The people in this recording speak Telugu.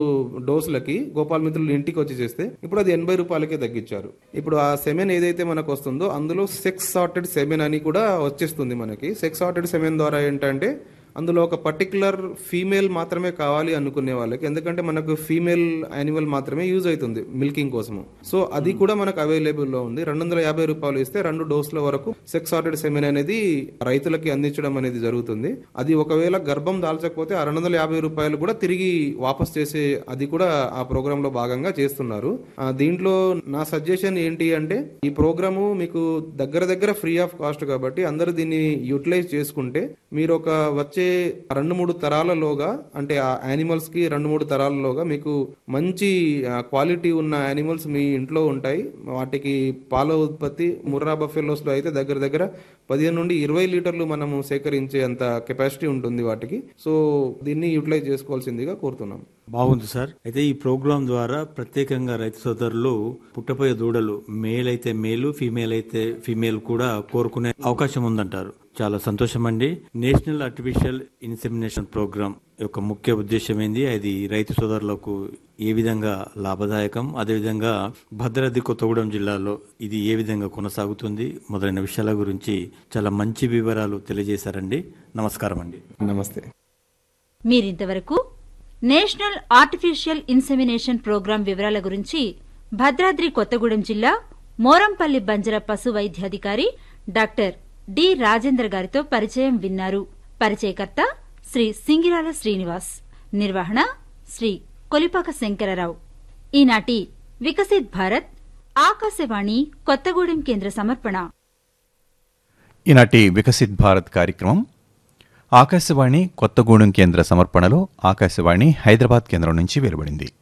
డోసులకి గోపాల్ మిత్రులు ఇంటికి వచ్చి చేస్తే ఇప్పుడు అది ఎనభై రూపాయలకే తగ్గించారు ఇప్పుడు ఆ సెమెన్ ఏదైతే మనకు వస్తుందో అందులో సెక్స్ సార్టెడ్ సెమెన్ అని కూడా వచ్చేస్తుంది మనకి సెక్స్ సార్టెడ్ సెమెన్ ద్వారా ఏంటంటే అందులో ఒక పర్టికులర్ ఫీమేల్ మాత్రమే కావాలి అనుకునే వాళ్ళకి ఎందుకంటే మనకు ఫీమేల్ యానిమల్ మాత్రమే యూజ్ అవుతుంది మిల్కింగ్ కోసము సో అది కూడా మనకు అవైలబుల్లో ఉంది రెండు వందల యాభై రూపాయలు ఇస్తే రెండు డోసుల వరకు సెక్స్ సార్టెడ్ సెమెన్ అనేది రైతులకి అందించడం అనేది జరుగుతుంది అది ఒకవేళ గర్భం దాల్చకపోతే ఆ రెండు వందల యాభై రూపాయలు కూడా తిరిగి వాపస్ చేసే అది కూడా ఆ ప్రోగ్రామ్ లో భాగంగా చేస్తున్నారు ఆ, దీంట్లో నా సజెషన్ ఏంటి అంటే ఈ ప్రోగ్రాము మీకు దగ్గర దగ్గర ఫ్రీ ఆఫ్ కాస్ట్ కాబట్టి అందరూ దీన్ని యూటిలైజ్ చేసుకుంటే మీరు ఒక వచ్చే రెండు మూడు తరాలలోగా అంటే ఆ యానిమల్స్ కి రెండు మూడు తరాలలోగా మీకు మంచి క్వాలిటీ ఉన్న యానిమల్స్ మీ ఇంట్లో ఉంటాయి వాటికి పాల ఉత్పత్తి ముర్రా బఫెలోస్ లో అయితే దగ్గర దగ్గర పదిహేను నుండి ఇరవై లీటర్లు మనము సేకరించే అంత కెపాసిటీ ఉంటుంది వాటికి సో దీన్ని యూటిలైజ్ చేసుకోవాల్సిందిగా కోరుతున్నాం బాగుంది సార్ అయితే ఈ ప్రోగ్రాం ద్వారా ప్రత్యేకంగా రైతు సోదరులు పుట్టపోయే దూడలు మేల్ అయితే మేలు ఫీమేల్ అయితే ఫీమేల్ కూడా కోరుకునే అవకాశం ఉందంటారు చాలా సంతోషం అండి నేషనల్ ఆర్టిఫిషియల్ ఇన్సెమినేషన్ ప్రోగ్రామ్ యొక్క ముఖ్య ఉద్దేశం ఏంది అది రైతు సోదరులకు ఏ విధంగా లాభదాయకం అదేవిధంగా భద్రాద్రి కొత్తగూడెం జిల్లాలో ఇది ఏ విధంగా కొనసాగుతుంది మొదలైన విషయాల గురించి చాలా మంచి వివరాలు తెలియజేశారండి నమస్కారం అండి నమస్తే మీరింతవరకు నేషనల్ ఆర్టిఫిషియల్ ఇన్సెమినేషన్ ప్రోగ్రాం వివరాల గురించి భద్రాద్రి కొత్తగూడెం జిల్లా మోరంపల్లి బంజర పశు వైద్యాధికారి డాక్టర్ డి రాజేంద్ర గారితో పరిచయం విన్నారు పరిచయకర్త శ్రీ సింగిరాల శ్రీనివాస్ నిర్వహణ శ్రీ కొలిపాక శంకరరావు ఈనాటి వికసిత్ భారత్ ఆకాశవాణి కొత్తగూడెం కేంద్ర సమర్పణ ఈనాటి వికసిత్ భారత్ కార్యక్రమం ఆకాశవాణి కొత్తగూడెం కేంద్ర సమర్పణలో ఆకాశవాణి హైదరాబాద్ కేంద్రం నుంచి వెలువడింది